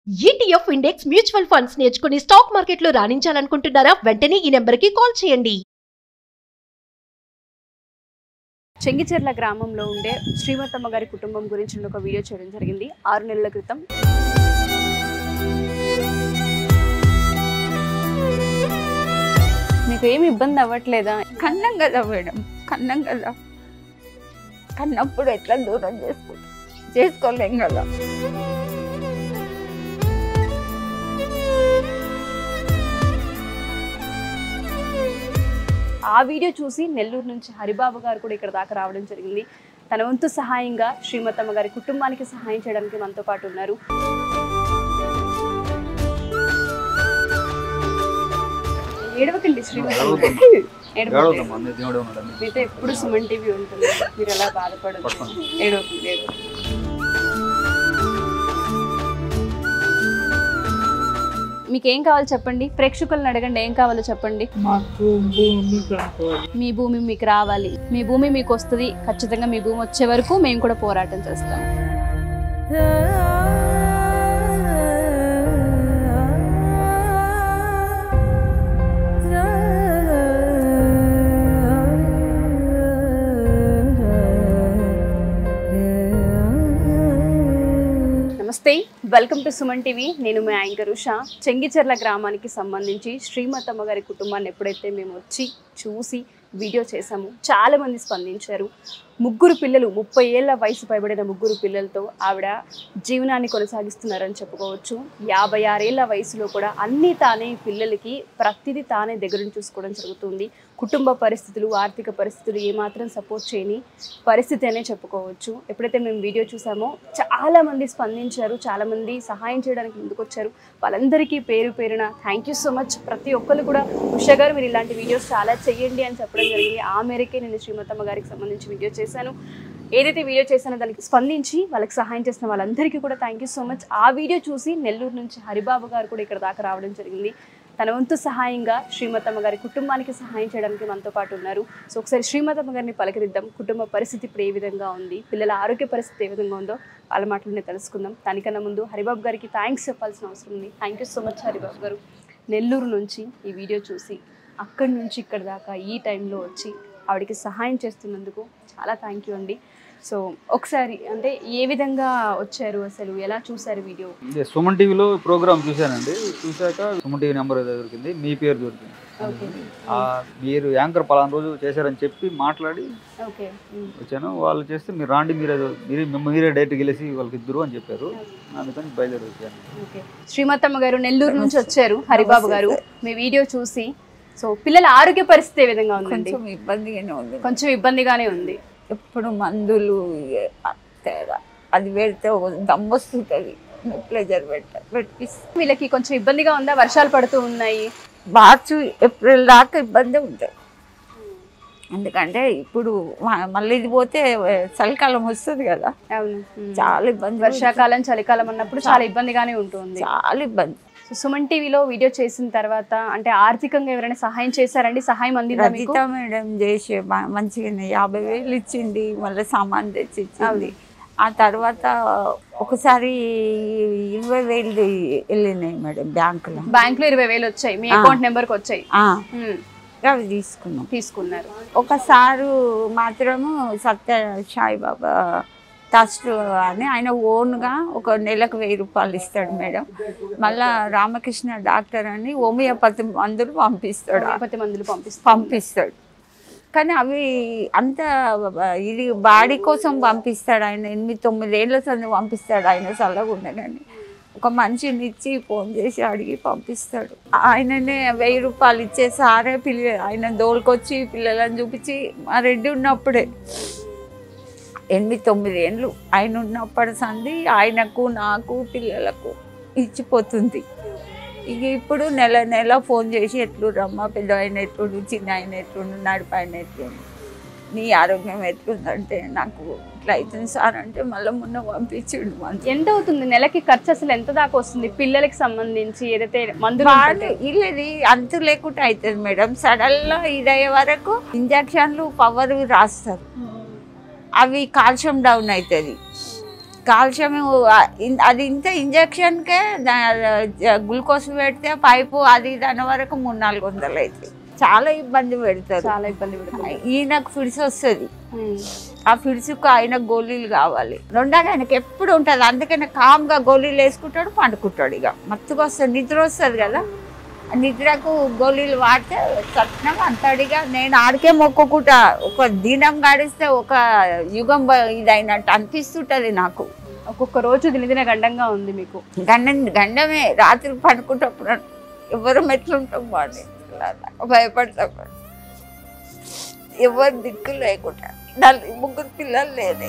ETF index mutual funds నేర్చుకుని stock మార్కెట్లో రాణించాలనుకుంటున్నారా వెంటనే ఈ నెంబర్కి కాల్ చేయండి చెంగిచెర్ల గ్రామంలో ఉండే శ్రీమతమ్మ గారి కుటుంబం గురించి నేను ఒక వీడియో చేయడం జరిగింది ఆరు నెలల క్రితం మీకు ఏమి ఇబ్బంది అవ్వట్లేదా కన్నం కదా మేడం కన్నం కదా కన్నప్పుడు ఎట్లా దూరం చేసుకుంటాం చేసుకోలేం కదా ఆ వీడియో చూసి నెల్లూరు నుంచి హరిబాబు గారు కూడా ఇక్కడ దాకా రావడం జరిగింది తన వంతు సహాయంగా శ్రీమతమ్మ గారి కుటుంబానికి సహాయం చేయడానికి మనతో పాటు ఉన్నారు ఏడవకండి శ్రీమతమ్మ ఏడవకండి. ఏడవదమ్మా నీ దేవుడే ఉన్నాడు మీతో ఎప్పుడు సుమన్ టీవీ ఉంటుంది మీరు ఎలా బాధపడదు పట్టుకోండి. ఏడవకండి ఏడవకండి మీకు ఏం కావాలో చెప్పండి ప్రేక్షకులను అడగండి ఏం కావాలో చెప్పండి మాకు భూమి కావాలి మీ భూమి మీకు రావాలి మీ భూమి మీకు వస్తుంది ఖచ్చితంగా మీ భూమి వచ్చే వరకు మేము కూడా పోరాటం చేస్తాం నమస్తే వెల్కమ్ టు సుమన్ టీవీ నేను మీ యాంకర్ ఉషా చెంగిచెర్ల గ్రామానికి సంబంధించి శ్రీమతమ్మ గారి కుటుంబాన్ని ఎప్పుడైతే మేము వచ్చి చూసి వీడియో చేశాము చాలా మంది స్పందించారు ముగ్గురు పిల్లలు ముప్పై ఏళ్ల వయసు పైబడిన ముగ్గురు పిల్లలతో ఆవిడ జీవనాన్ని కొనసాగిస్తున్నారని చెప్పుకోవచ్చు యాభై ఆరేళ్ల వయసులో కూడా అన్నీ తానే ఈ పిల్లలకి ప్రతిదీ తానే దగ్గర చూసుకోవడం జరుగుతుంది కుటుంబ పరిస్థితులు ఆర్థిక పరిస్థితులు ఏమాత్రం సపోర్ట్ చేయని పరిస్థితి అనే చెప్పుకోవచ్చు ఎప్పుడైతే మేము వీడియో చూసామో చాలా మంది స్పందించారు చాలా మంది సహాయం చేయడానికి ముందుకొచ్చారు వాళ్ళందరికీ పేరు పేరున థ్యాంక్ యూ సో మచ్ ప్రతి ఒక్కరు కూడా ఉష గారు మీరు ఇలాంటి వీడియోస్ చాలా చేయండి అని చెప్పడం జరిగింది ఆ మేరకే నేను శ్రీమతమ్మ గారికి సంబంధించి వీడియో చేశాను ఏదైతే వీడియో చేశానో దానికి స్పందించి వాళ్ళకి సహాయం చేసిన వాళ్ళందరికీ కూడా థ్యాంక్ యూ సో మచ్ ఆ వీడియో చూసి నెల్లూరు నుంచి హరిబాబు గారు కూడా ఇక్కడ దాకా రావడం జరిగింది తన వంతు సహాయంగా శ్రీమతమ్మ గారి కుటుంబానికి సహాయం చేయడానికి మనతో పాటు ఉన్నారు సో ఒకసారి శ్రీమతమ్మ గారిని పలకరిద్దాం కుటుంబ పరిస్థితి ఇప్పుడు ఏ విధంగా ఉంది పిల్లల ఆరోగ్య పరిస్థితి ఏ విధంగా ఉందో వాళ్ళ మాటలోనే తెలుసుకుందాం దానికన్నా ముందు హరిబాబు గారికి థ్యాంక్స్ చెప్పాల్సిన అవసరం ఉంది thank you so much Haribabu garu Nellore నుంచి ఈ వీడియో చూసి అక్కడి నుంచి ఇక్కడ దాకా ఈ టైంలో వచ్చి ఆవిడకి సహాయం చేస్తున్నందుకు చాలా థ్యాంక్ యూ అండి సో ఒకసారి అంటే ఏ విధంగా వచ్చారు అసలు ఎలా చూసారు వీడియో ఇదే సుమన్ టీవీలో ప్రోగ్రామ్ చూశానండి చూశాక సుమన్ టీవీ నెంబర్ ఏదో దొరికింది మీ పేరు దొరికింది ఓకే ఆ, మీరు యాంకర్ పలానా రోజు చేశారని చెప్పి మాట్లాడి ఓకే వచ్చాను వాళ్ళు చేస్తే మీరు రాండి మీరు ఏదో మీరే మిమ్మ- మీరే డైరెక్ట్ గెలిచి వాళ్ళకి ఇద్దరు అని చెప్పారు అందుకని బయలుదేరి వచ్చాను ఓకే శ్రీమతమ్మ గారు నెల్లూరు నుంచి వచ్చారు హరిబాబు గారు మీ వీడియో చూసి సో పిల్లల ఆరోగ్య పరిస్థితి ఏ విధంగా ఉందండి కొంచెం ఇబ్బందిగానే ఉంది కొంచెం ఇబ్బందిగానే ఉంది ఎప్పుడు మందులు ఏ- తేడా అది పెడితే ఒక దమ్ వస్తుంటుంది ప్లెజర్ పెట్ట పెట్టిస్తే వీళ్ళకి కొంచెం ఇబ్బందిగా ఉందా వర్షాలు పడుతూ ఉన్నాయి మార్చి ఏప్రిల్ దాకా ఇబ్బంది ఉంటుంది ఎందుకంటే ఇప్పుడు మ- మళ్ళీ ఇది పోతే చలికాలం వస్తుంది కదా అవును ఉమ్. చాలా ఇబ్బంది వర్షాకాలం చలికాలం అన్నప్పుడు చాలా ఇబ్బందిగానే ఉంటుంది చాలా ఇబ్బంది సో సుమన్ టీవీలో వీడియో చేసిన తర్వాత అంటే ఆర్థికంగా ఎవరైనా సహాయం చేశారండి సహాయం అందిందా మీకు రజిత మేడం చేసే బా- మంచిగానే యాభై వేలు ఇచ్చింది మళ్ళీ సామాన్ తెచ్చి ఇచ్చింది ఆ తర్వాత ఒకసారి ఇరవై వేలు వెళ్ళినాయి మేడం బ్యాంకులో బ్యాంక్ లో ఇరవై వేలు వచ్చాయి మీ ఆ. అకౌంట్ నెంబర్ కి వచ్చాయి ఆ, ఉమ్. అవి తీసుకున్నాం తీసుకున్నారు ఒకసారు మాత్రము సత్య సాయిబాబా ట్రస్ట్ అని ఆయన ఓన్గా ఒక నెలకు వెయ్యి రూపాయలు ఇస్తాడు మేడం మళ్ళా రామకృష్ణ డాక్టర్ అని హోమియోపతి మందులు పంపిస్తాడు హోమియోపతి మందులు పంపిస్తాం పంపిస్తాడు కానీ అవి అంత ఇది బాడీ కోసం పంపిస్తాడు ఆయన ఎనిమిది తొమ్మిది ఏళ్ళ సంది పంపిస్తాడు ఆయన చల్లగా ఉండగానే ఒక మనిషిని ఇచ్చి ఫోన్ చేసి అడిగి పంపిస్తాడు ఆయననే వెయ్యి రూపాయలు ఇచ్చే సారే పిల్ల ఆయన దోలుకొచ్చి పిల్లలను చూపించి మా రెడ్డి ఉన్నప్పుడే ఎనిమిది తొమ్మిది ఏళ్ళు ఆయన ఉన్నప్పటి సంది ఆయనకు నాకు పిల్లలకు ఇచ్చిపోతుంది ఇక ఇప్పుడు నెల నెల ఫోన్ చేసి ఎట్లు రమ్మ పెద్ద ఆయన ఎట్లుండు చిన్న ఆయన ఎట్లుండు నడిపి ఆయన ఎట్లుండు నీ ఆరోగ్యం ఎట్లుందంటే నాకు ఇట్లా అవుతుంది సార్ అంటే మళ్ళీ మొన్న పంపించిండు మందు ఎంత అవుతుంది నెలకి ఖర్చు అసలు ఎంత దాకా వస్తుంది పిల్లలకి సంబంధించి ఏదైతే మందులు వాడు ఇల్లది అంతు లేకుండా అవుతుంది మేడం సడన్గా ఇదయ్యే వరకు ఇంజక్షన్లు పవర్ రాస్తారు అవి కాల్షియం డౌన్ అవుతుంది కాల్షియం అది ఇంత ఇంజక్షన్కే గ్లూకోజ్ పెడితే పైపు అది దాని వరకు మూడు నాలుగు వందలు అవుతాయి చాలా ఇబ్బంది పెడతారు చాలా ఇబ్బంది పడుతుంది ఈయనకు ఫిడ్స్ వస్తుంది ఆ ఫిడ్స్కు ఆయన గోళీలు కావాలి రెండోది ఆయనకి ఎప్పుడు ఉంటుంది అందుకని కామ్గా గోళీలు వేసుకుంటాడు పండుకుంటాడు ఇక మత్తుగా వస్తుంది నిద్ర వస్తుంది కదా ఆ నిద్రకు గోళీలు వాడితే సత్నం అంతడిగా నేను ఆడికే మొక్కుకుంటా ఒక దినం గడిస్తే ఒక యుగం బ- ఇదైనట్టు అనిపిస్తుంటుంది నాకు ఒక్కొక్క రోజు దినదిన గండంగా ఉంది మీకు గండం గండమే రాత్రి పడుకుంటప్పుడు ఎవరు మెట్లుంటాం వాడిని భయపడతాం ఎవరు దిక్కు లేకుండా నలుగురు ముగ్గురు పిల్లలు లేదే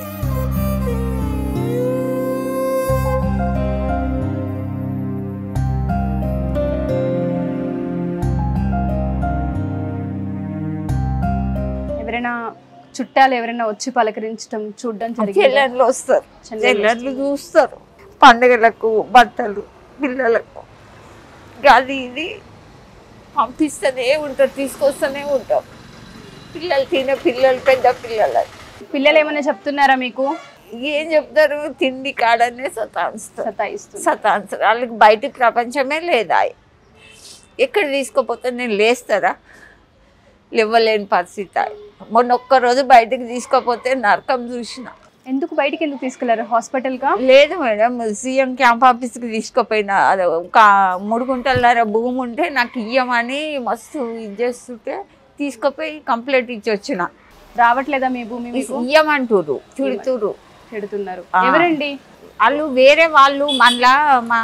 ఎవరైనా చుట్టాలు ఎవరైనా వచ్చి పలకరించడం చూడడం జరిగింది చెల్లెళ్ళు వస్తారు చెల్లెళ్ళు చూస్తారు పండుగలకు బట్టలు పిల్లలకు ఇంకా అది ఇది పంపిస్తూనే ఉంటారు తీసుకొస్తూనే ఉంటాం పిల్లలు తినే పిల్లలు పెద్ద పిల్లలు పిల్లలు ఏమైనా చెప్తున్నారా మీకు ఏం చెప్తారు తిండి కాడనే సతాయిస్తారు సతాయిస్తుంది సతాయిస్తారు వాళ్ళకి బయటికి ప్రపంచమే లేదా ఎక్కడ తీసుకుపోతే నేను లేస్తారా లేవలేని పరిస్థితి మొన్న ఒక్కరోజు బయటికి తీసుకుపోతే నరకం చూసిన ఎందుకు బయటికి ఎందుకు తీసుకెళ్లారు హాస్పిటల్ గా లేదు మేడం సీఎం క్యాంప్ ఆఫీస్కి తీసుకుపోయిన అది ఒక మూడు గుంటలన్నర భూమి ఉంటే నాకు ఇయ్యమని మస్తు ఇది చేస్తుంటే తీసుకుపోయి కంప్లైంట్ ఇచ్చి వచ్చిన రావట్లేదా మీ భూమి మీకు ఇయ్యమంటురు తిడుతురు పెడుతున్నారు ఆ. ఎవరండి వాళ్ళు వేరే వాళ్ళు మళ్ళా మా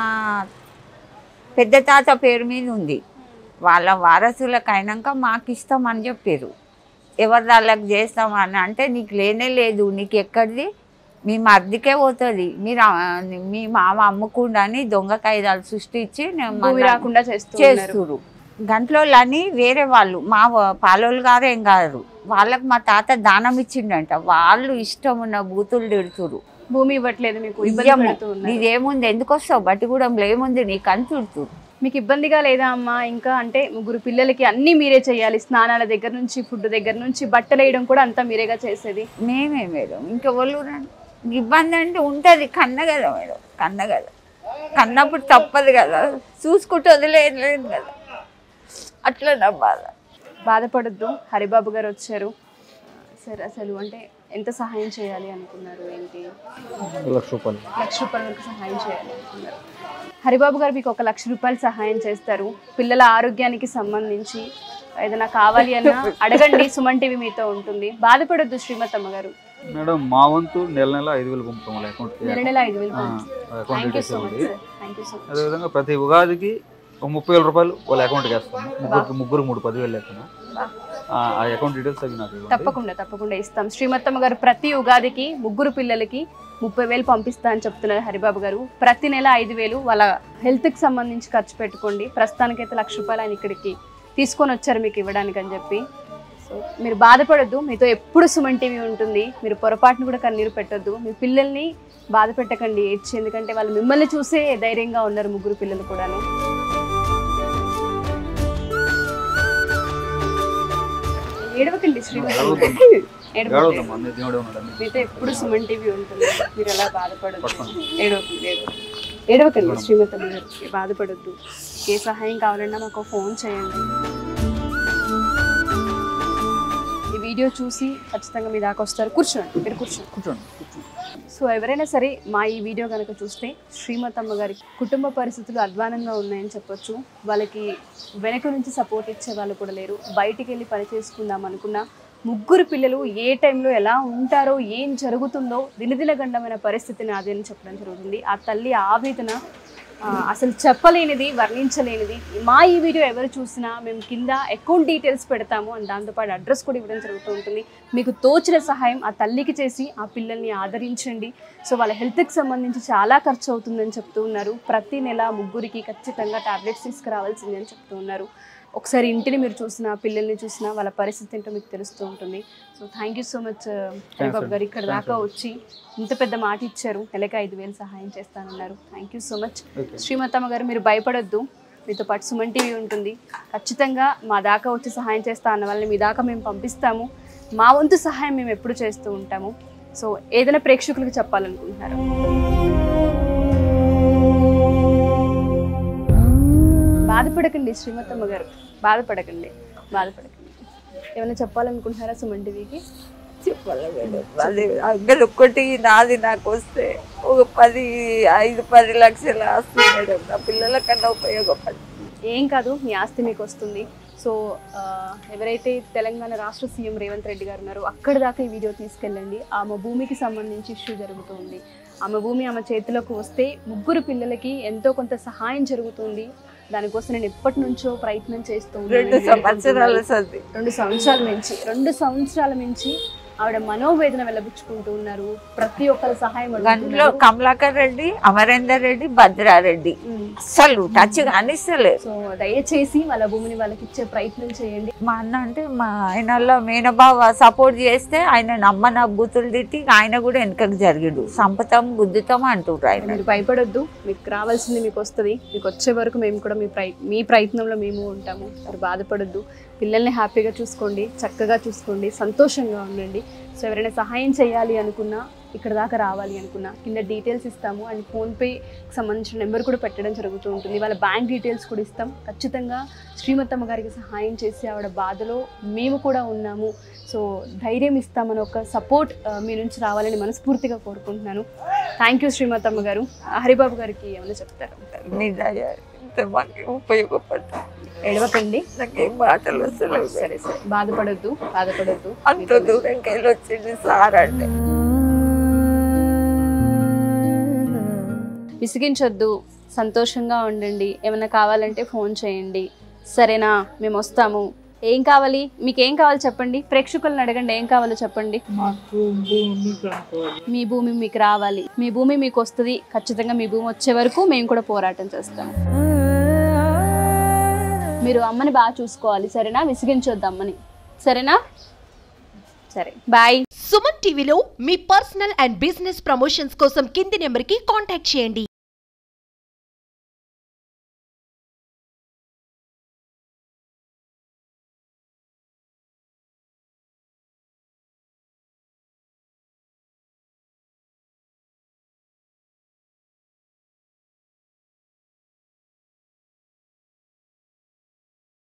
పెద్ద తాత పేరు మీద ఉంది వాళ్ళ వారసులకు అయినాక మాకు ఇస్తాం అని చెప్పారు ఎవరి వాళ్ళకి చేస్తామని అంటే నీకు లేనే లేదు నీకు ఎక్కడిది మీ మర్దికే పోతుంది మీరు ఆ- మీ మామ అమ్ముకుండా అని దొంగ కాయిదాలు సృష్టించి నేను భూమి మళ్ళా రాకుండా చేస్తూ ఉన్నారు. చేస్తురు గంటలోళ్ళని వేరే వాళ్ళు మా వ- పాలోళ్ళు గారు ఏం కాదు వాళ్ళకి మా తాత దానం ఇచ్చిండంట వాళ్ళు ఇష్టం ఉన్న బూతులు తిడుతురు భూమి ఇవ్వట్లేదు మీకు ఇబ్బంది ఇయ్యము. పెడుతూ ఉన్నారు నీదేముంది ఎందుకు వస్తావు బట్టిగూడెంలో ఏముంది నీకు అని తిడుతురు మీకు ఇబ్బందిగా లేదా అమ్మా ఇంకా అంటే ముగ్గురు పిల్లలకి అన్ని మీరే చేయాలి స్నానాల దగ్గర నుంచి ఫుడ్ దగ్గర నుంచి బట్టలు వేయడం కూడా అంతా మీరేగా చేసేది మేమే మేడం ఇంకెవరు రండి ఇబ్బంది అంటే ఉంటుంది కన్న కదా మేడం కన్న కదా కన్నప్పుడు తప్పదు కదా చూసుకుంటూ వదిలేయలేదు కదా అట్లా నా బాధ బాధపడొద్దు హరిబాబు గారు వచ్చారు సరే అసలు అంటే ఎంత సహాయం చేయాలి అనుకున్నారు ఏంటి లక్ష రూపాయలు లక్ష రూపాయల వరకు సహాయం చేయాలి అనుకున్నారు హరిబాబు గారు మీకు ఒక లక్ష రూపాయలు సహాయం చేస్తారు పిల్లల ఆరోగ్యానికి సంబంధించి ఏదైనా కావాలి అన్నా అడగండి సుమన్ టీవీ మీతో ఉంటుంది బాధపడొద్దు శ్రీమతమ్మ గారు మేడం మా వంతు నెల నెల ఐదు వేలు పంపుతాం వాళ్ళ అకౌంట్కి నెల నెల ఐదు వేలు account thank you so details much ఉంది sir thank you so much అదేవిధంగా ప్రతి ఉగాదికి ఒక ముప్పై వేల రూపాయలు వాళ్ళ అకౌంట్కి వేస్తాము ముగ్గురికి ముగ్గురు మూడు పదివేలు లెక్కన ఆ ఆ అకౌంట్ డీటెయిల్స్ అవి నాకు ఇవ్వండి తప్పకుండా తప్పకుండా ఇస్తాం శ్రీమత్తమ్మ గారు ప్రతి ఉగాదికి ముగ్గురు పిల్లలకి ముప్పై వేలు పంపిస్తా అని చెప్తున్నారు హరిబాబు గారు ప్రతి నెల ఐదు వేలు వాళ్ళ హెల్త్కి సంబంధించి ఖర్చు పెట్టుకోండి ప్రస్తుతానికైతే లక్ష రూపాయలు ఆయన ఇక్కడికి తీసుకొని వచ్చారు మీకు ఇవ్వడానికి అని చెప్పి సో మీరు బాధపడొద్దు మీతో ఎప్పుడు సుమన్ టీవీ ఉంటుంది మీరు పొరపాటును కూడా కన్నీరు పెట్టొద్దు మీ పిల్లల్ని బాధ పెట్టకండి ఏడ్చి ఎందుకంటే వాళ్ళు మిమ్మల్ని చూసే ధైర్యంగా ఉన్నారు ముగ్గురు పిల్లలు కూడాను ఏడవకండి శ్రీమతి ఏడవకండి ఏడవద్దమ్మా అన్నీ దేవుడే ఉన్నాడు అన్నీ మీతో ఎప్పుడు సుమన్ టీవీ ఉంటుంది మీరు అలా బాధపడద్దు పట్టుకోండి. ఏడవకండి ఏడవకండి ఏడవకండి శ్రీమతమ్మ గారికి బాధపడొద్దు ఏ సహాయం కావాలన్నా మాకు ఫోన్ చేయండి ఈ వీడియో చూసి ఖచ్చితంగా మీ దాకా వస్తారు కూర్చోండి మీరు కూర్చోండి కూర్చోండి కూర్చోండి సో ఎవరైనా సరే మా ఈ వీడియో కనుక చూస్తే శ్రీమతమ్మ గారి కుటుంబ పరిస్థితులు అధ్వానంగా ఉన్నాయని చెప్పొచ్చు వాళ్ళకి వెనక నుంచి సపోర్ట్ ఇచ్చే వాళ్ళు కూడా లేరు బయటికి వెళ్ళి పని చేసుకుందాం అనుకున్న ముగ్గురు పిల్లలు ఏ టైంలో ఎలా ఉంటారో ఏం జరుగుతుందో దినదిన గండమైన పరిస్థితిని అదే అని చెప్పడం జరుగుతుంది ఆ తల్లి ఆవేదన ఆ, అసలు చెప్పలేనిది వర్ణించలేనిది మా ఈ వీడియో ఎవరు చూసినా మేము కింద అకౌంట్ డీటెయిల్స్ పెడతాము అండ్ దాంతోపాటు అడ్రస్ కూడా ఇవ్వడం జరుగుతూ ఉంటుంది మీకు తోచిన సహాయం ఆ తల్లికి చేసి ఆ పిల్లల్ని ఆదరించండి సో వాళ్ళ హెల్త్కి సంబంధించి చాలా ఖర్చు అవుతుందని చెప్తూ ఉన్నారు ప్రతి నెల ముగ్గురికి ఖచ్చితంగా టాబ్లెట్స్ తీసుకురావాల్సింది అని చెప్తూ ఉన్నారు ఒకసారి ఇంటిని మీరు చూసినా పిల్లల్ని చూసినా వాళ్ళ పరిస్థితి ఏంటో మీకు తెలుస్తూ ఉంటుంది so thank you so much Haribabu garu ఇక్కడ దాకా వచ్చి ఇంత పెద్ద మాట ఇచ్చారు నెలకి ఐదు వేలు సహాయం చేస్తానన్నారు thank you so much okay Srimathamma garu మీరు భయపడొద్దు మీతో పాటు సుమన్ టీవీ ఉంటుంది ఖచ్చితంగా మా దాకా వచ్చి సహాయం చేస్తా అన్న వాళ్ళని మీ దాకా మేము పంపిస్తాము మా వంతు సహాయం మేము ఎప్పుడు చేస్తూ ఉంటాము సో ఏదైనా ప్రేక్షకులకు చెప్పాలనుకుంటున్నారా బాధపడకండి శ్రీమతమ్మ గారు బాధపడకండి బాధపడకండి ఏమైనా చెప్పాలనుకుంటున్నారా సుమన్ టీవీకి చెప్పాలి మేడం అది అంగలు ఒక్కటి నాది నాకు వస్తే ఒక పది ఐదు పది లక్షలు వస్తుంది మేడం నా పిల్లల కన్నా ఉపయోగపడి ఏం కాదు మీ ఆస్తి మీకు వస్తుంది సో ఆ, ఎవరైతే తెలంగాణ రాష్ట్ర సీఎం రేవంత్ రెడ్డి గారు ఉన్నారో అక్కడి దాకా ఈ వీడియో తీసుకెళ్ళండి ఆమె భూమికి సంబంధించి ఇష్యూ జరుగుతుంది ఆమె భూమి ఆమె చేతిలోకి వస్తే ముగ్గురు పిల్లలకి ఎంతో కొంత సహాయం జరుగుతుంది దానికోసం నేను ఎప్పటి నుంచో ప్రయత్నం చేస్తూ ఉన్నాను. రెండు సంవత్సరాల సంది రెండు సంవత్సరాల నుంచి రెండు సంవత్సరాల నుంచి ఆవిడ మనోవేదన వెళ్ళబుచ్చుకుంటూ ఉన్నారు ప్రతి ఒక్కరి సహాయం అందులో అడుగుతున్నారు. కమలాకర్ రెడ్డి అమరేందర్ రెడ్డి భద్రారెడ్డి ఉమ్. అసలు టచ్ కానిస్తలేరు సో దయచేసి వాళ్ళ భూమిని వాళ్ళకి ఇచ్చే ప్రయత్నం చేయండి మా అన్న అంటే మా ఆయనలో మేనబావ సపోర్ట్ చేస్తే ఆయన నమ్మన బూతులు తిట్టి ఆయన కూడా వెనకకు జరిగిండు సంపతం గుద్దుతాం అంటుండ్రు ఆయన మీరు భయపడొద్దు మీకు రావాల్సింది మీకు వస్తుంది మీకు వచ్చే వరకు మేము కూడా మీ ప్రయ మీ ప్రయత్నంలో మేము ఉంటాము మీరు బాధపడొద్దు పిల్లల్ని హ్యాపీగా చూసుకోండి చక్కగా చూసుకోండి సంతోషంగా ఉండండి సో ఎవరైనా సహాయం చేయాలి అనుకున్నా ఇక్కడ దాకా రావాలి అనుకున్నా కింద డీటెయిల్స్ ఇస్తాము అండ్ ఫోన్పేకి సంబంధించిన నెంబర్ కూడా పెట్టడం జరుగుతూ ఉంటుంది వాళ్ళ బ్యాంక్ డీటెయిల్స్ కూడా ఇస్తాం ఖచ్చితంగా శ్రీమతమ్మ గారికి సహాయం చేసి ఆవిడ బాధలో మేము కూడా ఉన్నాము సో ధైర్యం ఇస్తామని ఒక సపోర్ట్ మీ నుంచి రావాలని మనస్ఫూర్తిగా కోరుకుంటున్నాను థ్యాంక్ యూ శ్రీమతమ్మ గారు హరిబాబు గారికి ఏమైనా చెప్తారు నీ దయ ఇంత మాకు ఉపయోగపడ్డా ఎడవకండి నాకేం మాటలు వస్తలేవు సరే సరే బాధపడొద్దు బాధపడొద్దు అంత దూరంకి వెళ్ళి వచ్చింది సార్ అంటే విసిగించొద్దు సంతోషంగా ఉండండి ఏమైనా కావాలంటే ఫోన్ చేయండి సరేనా మేము వస్తాము ఏం కావాలి మీకు ఏం కావాలి చెప్పండి ప్రేక్షకులను అడగండి ఏం కావాలో చెప్పండి మీ భూమి మీకు రావాలి మీ భూమి మీకు వస్తుంది ఖచ్చితంగా మీ భూమి వచ్చే వరకు మేము కూడా పోరాటం చేస్తాము మీరు అమ్మని బాగా చూసుకోవాలి సరేనా విసిగించొద్దు అమ్మని సరేనా సరే బాయ్ సుమన్ టీవీలో మీ పర్సనల్ అండ్ బిజినెస్ ప్రమోషన్స్ కోసం కింది నెంబర్కి కాంటాక్ట్ చేయండి